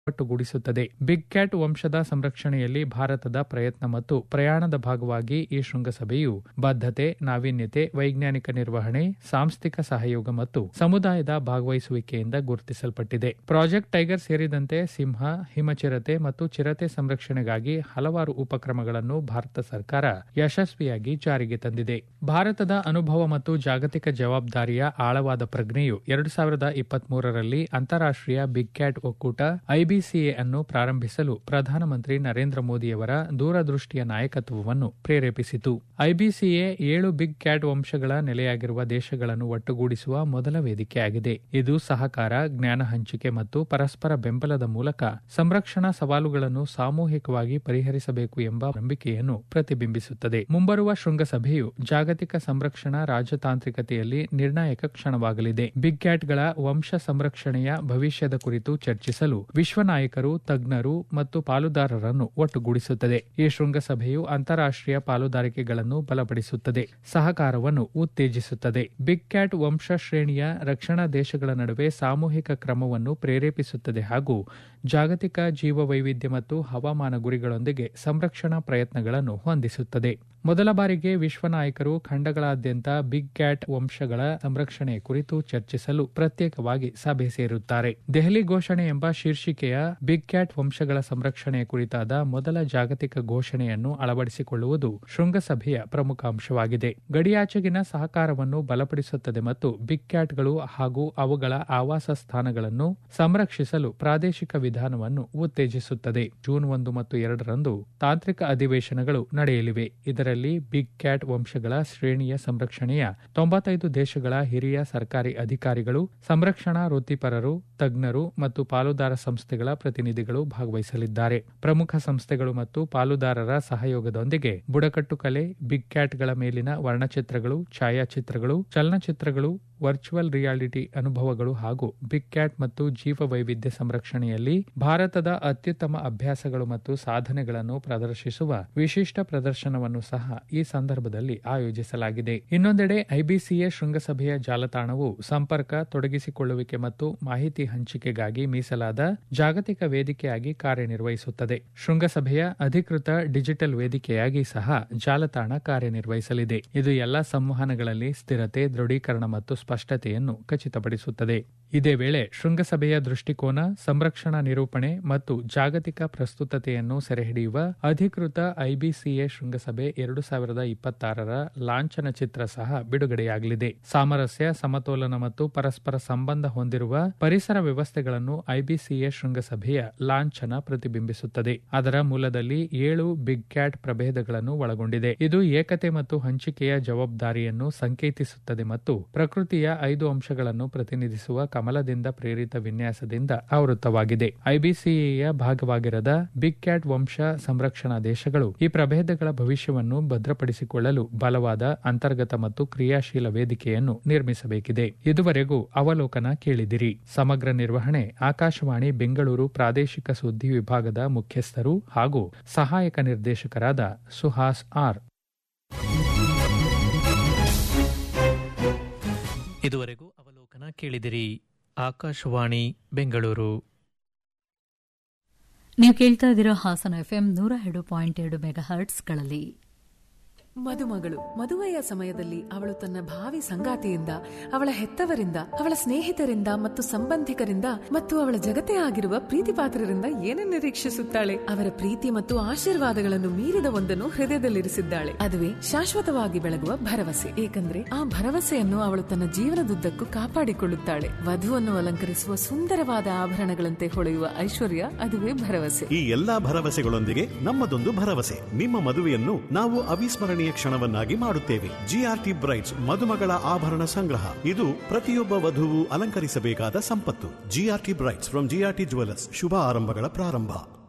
ಒಟ್ಟುಗೂಡಿಸುತ್ತದೆ big cat ವಂಶದ ಸಂರಕ್ಷಣೆಯಲ್ಲಿ ಭಾರತದ ಪ್ರಯತ್ನ ಮತ್ತು ಪ್ರಯಾಣದ ಭಾಗವಾಗಿ ಈ ಶೃಂಗಸಭೆಯು ಬದ್ಧತೆ ನಾವೀನ್ಯತೆ ವೈಜ್ಞಾನಿಕ ನಿರ್ವಹಣೆ ಸಾಂಸ್ಥಿಕ ಸಹಯೋಗ ಮತ್ತು ಸಮುದಾಯದ ಭಾಗವಹಿಸುವಿಕೆಯಿಂದ ಗುರುತಿಸಲ್ಪಟ್ಟಿದೆ ಪ್ರಾಜೆಕ್ಟ್ ಟೈಗರ್ ಸೇರಿದಂತೆ ಸಿಂಹ ಹಿಮಚಿರತೆ ಮತ್ತು ಚಿರತೆ ಸಂರಕ್ಷಣೆಗಾಗಿ ಹಲವಾರು ಉಪಕ್ರಮಗಳನ್ನು ಭಾರತ ಸರ್ಕಾರ ಯಶಸ್ವಿಯಾಗಿ ಜಾರಿಗೆ ತಂದಿದೆ ಭಾರತದ ಅನುಭವ ಮತ್ತು ಜಾಗತಿಕ ಜವಾಬ್ದಾರಿಯ ಆಳವಾದ ಪ್ರಜ್ಞೆಯು ಎರಡು ಸಾವಿರದ ಇಪ್ಪತ್ಮೂರರಲ್ಲಿ ಅಂತಾರಾಷ್ಟೀಯ ಬಿಗ್ ಕ್ಯಾಟ್ ಒಕ್ಕೂಟ ಐಬಿಸಿಎ ಅನ್ನು ಪ್ರಾರಂಭಿಸಲು ಪ್ರಧಾನಮಂತ್ರಿ ನರೇಂದ್ರ ಮೋದಿಯವರ ದೂರದೃಷ್ಟಿಯ ನಾಯಕತ್ವವನ್ನು ಪ್ರೇರೇಪಿಸಿತು ಐಬಿಸಿಎ ಏಳು ಬಿಗ್ ಕ್ಯಾಟ್ ವಂಶಗಳ ನೆಲೆಯಾಗಿರುವ ದೇಶಗಳನ್ನು ಒಟ್ಟುಗೂಡಿಸುವ ಮೊದಲ ವೇದಿಕೆಯಾಗಿದೆ ಇದು ಸಹಕಾರ ಜ್ಞಾನ ಹಂಚಿಕೆ ಮತ್ತು ಪರಸ್ಪರ ಬೆಂಬಲದ ಮೂಲಕ ಸಂರಕ್ಷಣಾ ಸವಾಲುಗಳನ್ನು ಸಾಮೂಹಿಕವಾಗಿ ಪರಿಹರಿಸಬೇಕು ಎಂಬ ನಂಬಿಕೆಯನ್ನು ಪ್ರತಿಬಿಂಬಿಸುತ್ತದೆ ಮುಂಬರುವ ಶೃಂಗಸಭೆಯು ಜಾಗತಿಕ ಸಂರಕ್ಷಣಾ ರಾಜತಾಂತ್ರಿಕತೆಯಲ್ಲಿ ನಿರ್ಣಾಯಕ ಕ್ಷಣವಾಗಲಿದೆ ಬಿಗ್ ಕ್ಯಾಟ್ಗಳ ವಂಶ ಸಂರಕ್ಷಣೆಯ ಭವಿಷ್ಯದ ಕುರಿತು ಚರ್ಚಿಸಲು ವಿಶ್ವ ನಾಯಕರು ತಜ್ಞರು ಮತ್ತು ಪಾಲುದಾರರನ್ನು ಒಟ್ಟುಗೂಡಿಸುತ್ತದೆ ಈ ಶೃಂಗಸಭೆಯು ಅಂತಾರಾಷ್ಟೀಯ ಪಾಲುದಾರಿಕೆಗಳನ್ನು ಬಲಪಡಿಸುತ್ತದೆ ಸಹಕಾರವನ್ನು ಉತ್ತೇಜಿಸುತ್ತದೆ ಬಿಗ್ ಕ್ಯಾಟ್ ವಂಶ ಶ್ರೇಣಿಯ ರಕ್ಷಣಾ ದೇಶಗಳ ನಡುವೆ ಸಾಮೂಹಿಕ ಕ್ರಮವನ್ನು ಪ್ರೇರೇಪಿಸುತ್ತದೆ ಹಾಗೂ ಜಾಗತಿಕ ಜೀವವೈವಿಧ್ಯ ಮತ್ತು ಹವಾಮಾನ ಗುರಿಗಳೊಂದಿಗೆ ಸಂರಕ್ಷಣಾ ಪ್ರಯತ್ನಗಳನ್ನು ಹೊಂದಿಸುತ್ತದೆ ಮೊದಲ ಬಾರಿಗೆ ವಿಶ್ವ ನಾಯಕರು ಖಂಡಗಳಾದ್ಯಂತ ಬಿಗ್ ಕ್ಯಾಟ್ ವಂಶಗಳ ಸಂರಕ್ಷಣೆ ಕುರಿತು ಚರ್ಚಿಸಲು ಪ್ರತ್ಯೇಕವಾಗಿ ಸಭೆ ಸೇರುತ್ತಾರೆ ದೆಹಲಿ ಘೋಷಣೆ ಎಂಬ ಶೀರ್ಷಿಕೆಯ ಬಿಗ್ ಕ್ಯಾಟ್ ವಂಶಗಳ ಸಂರಕ್ಷಣೆ ಕುರಿತಾದ ಮೊದಲ ಜಾಗತಿಕ ಘೋಷಣೆಯನ್ನು ಅಳವಡಿಸಿಕೊಳ್ಳುವುದು ಶೃಂಗಸಭೆಯ ಪ್ರಮುಖ ಅಂಶವಾಗಿದೆ ಗಡಿಯಾಚೆಗಿನ ಸಹಕಾರವನ್ನು ಬಲಪಡಿಸುತ್ತದೆ ಮತ್ತು ಬಿಗ್ ಕ್ಯಾಟ್ಗಳು ಹಾಗೂ ಅವುಗಳ ಆವಾಸ ಸ್ಥಾನಗಳನ್ನು ಸಂರಕ್ಷಿಸಲು ಪ್ರಾದೇಶಿಕ ವಿಧಾನವನ್ನು ಉತ್ತೇಜಿಸುತ್ತದೆ ಜೂನ್ ಒಂದು ಮತ್ತು ಎರಡರಂದು ತಾಂತ್ರಿಕ ಅಧಿವೇಶನಗಳು ನಡೆಯಲಿವೆ ಇದರಲ್ಲಿ ಬಿಗ್ ಕ್ಯಾಟ್ ವಂಶಗಳ ಶ್ರೇಣಿಯ ಸಂರಕ್ಷಣೆಯ ತೊಂಬತ್ತೈದು ದೇಶಗಳ ಹಿರಿಯ ಸರ್ಕಾರಿ ಅಧಿಕಾರಿಗಳು ಸಂರಕ್ಷಣಾ ವೃತ್ತಿಪರರು ತಜ್ಞರು ಮತ್ತು ಪಾಲುದಾರ ಸಂಸ್ಥೆಗಳ ಪ್ರತಿನಿಧಿಗಳು ಭಾಗವಹಿಸಲಿದ್ದಾರೆ ಪ್ರಮುಖ ಸಂಸ್ಥೆಗಳು ಮತ್ತು ಪಾಲುದಾರರ ಸಹಯೋಗದೊಂದಿಗೆ ಬುಡಕಟ್ಟು ಕಲೆ ಬಿಗ್ ಕ್ಯಾಟ್ಗಳ ಮೇಲಿನ ವರ್ಣಚಿತ್ರಗಳು ಛಾಯಾಚಿತ್ರಗಳು ಚಲನಚಿತ್ರಗಳು ವರ್ಚುವಲ್ ರಿಯಾಲಿಟಿ ಅನುಭವಗಳು ಹಾಗೂ ಬಿಗ್ ಕ್ಯಾಟ್ ಮತ್ತು ಜೀವ ವೈವಿಧ್ಯ ಸಂರಕ್ಷಣೆಯಲ್ಲಿ ಭಾರತದ ಅತ್ಯುತ್ತಮ ಅಭ್ಯಾಸಗಳು ಮತ್ತು ಸಾಧನೆಗಳನ್ನು ಪ್ರದರ್ಶಿಸುವ ವಿಶಿಷ್ಟ ಪ್ರದರ್ಶನವನ್ನು ಸಹ ಈ ಸಂದರ್ಭದಲ್ಲಿ ಆಯೋಜಿಸಲಾಗಿದೆ ಇನ್ನೊಂದೆಡೆ ಐಬಿಸಿಎ ಶೃಂಗಸಭೆಯ ಜಾಲತಾಣವು ಸಂಪರ್ಕ ತೊಡಗಿಸಿಕೊಳ್ಳುವಿಕೆ ಮತ್ತು ಮಾಹಿತಿ ಹಂಚಿಕೆಗಾಗಿ ಮೀಸಲಾದ ಜಾಗತಿಕ ವೇದಿಕೆಯಾಗಿ ಕಾರ್ಯನಿರ್ವಹಿಸುತ್ತದೆ ಶೃಂಗಸಭೆಯ ಅಧಿಕೃತ ಡಿಜಿಟಲ್ ವೇದಿಕೆಯಾಗಿ ಸಹ ಜಾಲತಾಣ ಕಾರ್ಯನಿರ್ವಹಿಸಲಿದೆ ಇದು ಎಲ್ಲಾ ಸಂವಹನಗಳಲ್ಲಿ ಸ್ಥಿರತೆ ದೃಢೀಕರಣ ಮತ್ತು ಸ್ಪಷ್ಟತೆಯನ್ನು ಖಚಿತಪಡಿಸುತ್ತದೆ ಇದೇ ವೇಳೆ ಶೃಂಗಸಭೆಯ ದೃಷ್ಟಿಕೋನ ಸಂರಕ್ಷಣಾ ನಿರೂಪಣೆ ಮತ್ತು ಜಾಗತಿಕ ಪ್ರಸ್ತುತತೆಯನ್ನು ಸೆರೆಹಿಡಿಯುವ ಅಧಿಕೃತ ಐಬಿಸಿಎ ಶೃಂಗಸಭೆ ಎರಡು ಸಾವಿರದ ಇಪ್ಪತ್ತಾರರ ಲಾಂಛನ ಚಿತ್ರ ಸಹ ಬಿಡುಗಡೆಯಾಗಲಿದೆ ಸಾಮರಸ್ಯ ಸಮತೋಲನ ಮತ್ತು ಪರಸ್ಪರ ಸಂಬಂಧ ಹೊಂದಿರುವ ಪರಿಸರ ವ್ಯವಸ್ಥೆಗಳನ್ನು ಐಬಿಸಿಎ ಶೃಂಗಸಭೆಯ ಲಾಂಛನ ಪ್ರತಿಬಿಂಬಿಸುತ್ತದೆ ಅದರ ಮೂಲದಲ್ಲಿ ಏಳು ಬಿಗ್ ಕ್ಯಾಟ್ ಪ್ರಭೇದಗಳನ್ನು ಒಳಗೊಂಡಿದೆ ಇದು ಏಕತೆ ಮತ್ತು ಹಂಚಿಕೆಯ ಜವಾಬ್ದಾರಿಯನ್ನು ಸಂಕೇತಿಸುತ್ತದೆ ಮತ್ತು ಪ್ರಕೃತಿಯ ಐದು ಅಂಶಗಳನ್ನು ಪ್ರತಿನಿಧಿಸುವ ಕಮಲದಿಂದ ಪ್ರೇರಿತ ವಿನ್ಯಾಸದಿಂದ ಆವೃತವಾಗಿದೆ ಐಬಿಸಿಎಯ ಭಾಗವಾಗಿರದ ಬಿಗ್ ಕ್ಯಾಟ್ ವಂಶ ಸಂರಕ್ಷಣಾ ದೇಶಗಳು ಈ ಪ್ರಭೇದಗಳ ಭವಿಷ್ಯವನ್ನು ಭದ್ರಪಡಿಸಿಕೊಳ್ಳಲು ಬಲವಾದ ಅಂತರ್ಗತ ಮತ್ತು ಕ್ರಿಯಾಶೀಲ ವೇದಿಕೆಯನ್ನು ನಿರ್ಮಿಸಬೇಕಿದೆ ಇದುವರೆಗೂ ಅವಲೋಕನ ಕೇಳಿದಿರಿ ಸಮಗ್ರ ನಿರ್ವಹಣೆ ಆಕಾಶವಾಣಿ ಬೆಂಗಳೂರು ಪ್ರಾದೇಶಿಕ ಸುದ್ದಿ ವಿಭಾಗದ ಮುಖ್ಯಸ್ಥರು ಹಾಗೂ ಸಹಾಯಕ ನಿರ್ದೇಶಕರಾದ ಸುಹಾಸ್ ಆರ್ ಇದುವರೆಗೂ ಅವಲೋಕನ ಕೇಳಿದಿರಿ ಆಕಾಶವಾಣಿ ಬೆಂಗಳೂರು ನೀವು ಕೇಳ್ತಾ ಇದ್ದೀರಾ ಹಾಸನ ಎಫ್ಎಂ ನೂರ ಎರಡು ಪಾಯಿಂಟ್ ಎರಡು ಮೆಗಾ ಹರ್ಟ್ಸ್ಗಳಲ್ಲಿ ಮದುಮಗಳು ಮದುವೆಯ ಸಮಯದಲ್ಲಿ ಅವಳು ತನ್ನ ಭಾವಿ ಸಂಗಾತಿಯಿಂದ ಅವಳ ಹೆತ್ತವರಿಂದ ಅವಳ ಸ್ನೇಹಿತರಿಂದ ಮತ್ತು ಸಂಬಂಧಿಕರಿಂದ ಮತ್ತು ಅವಳ ಜಗತ್ತೇ ಆಗಿರುವ ಪ್ರೀತಿ ಪಾತ್ರರಿಂದ ಏನನ್ನು ನಿರೀಕ್ಷಿಸುತ್ತಾಳೆ ಅವರ ಪ್ರೀತಿ ಮತ್ತು ಆಶೀರ್ವಾದಗಳನ್ನು ಮೀರಿದ ಒಂದನ್ನು ಹೃದಯದಲ್ಲಿರಿಸಿದ್ದಾಳೆ ಅದುವೇ ಶಾಶ್ವತವಾಗಿ ಬೆಳಗುವ ಭರವಸೆ ಏಕೆಂದ್ರೆ ಆ ಭರವಸೆಯನ್ನು ಅವಳು ತನ್ನ ಜೀವನದುದ್ದಕ್ಕೂ ಕಾಪಾಡಿಕೊಳ್ಳುತ್ತಾಳೆ ವಧುವನ್ನು ಅಲಂಕರಿಸುವ ಸುಂದರವಾದ ಆಭರಣಗಳಂತೆ ಹೊಳೆಯುವ ಐಶ್ವರ್ಯ ಅದುವೇ ಭರವಸೆ ಈ ಎಲ್ಲಾ ಭರವಸೆಗಳೊಂದಿಗೆ ನಮ್ಮದೊಂದು ಭರವಸೆ ನಿಮ್ಮ ಮದುವೆಯನ್ನು ನಾವು ಅವಿಸ್ಮರಣೀಯ ಕ್ಷಣವನ್ನಾಗಿ ಮಾಡುತ್ತೇವೆ ಜಿಆರ್ಟಿ ಬ್ರೈಟ್ಸ್ ಮದುಮಗಳ ಆಭರಣ ಸಂಗ್ರಹ ಇದು ಪ್ರತಿಯೊಬ್ಬ ವಧುವು ಅಲಂಕರಿಸಬೇಕಾದ ಸಂಪತ್ತು GRT brights from GRT jewellers ಶುಭ ಆರಂಭಗಳ ಪ್ರಾರಂಭ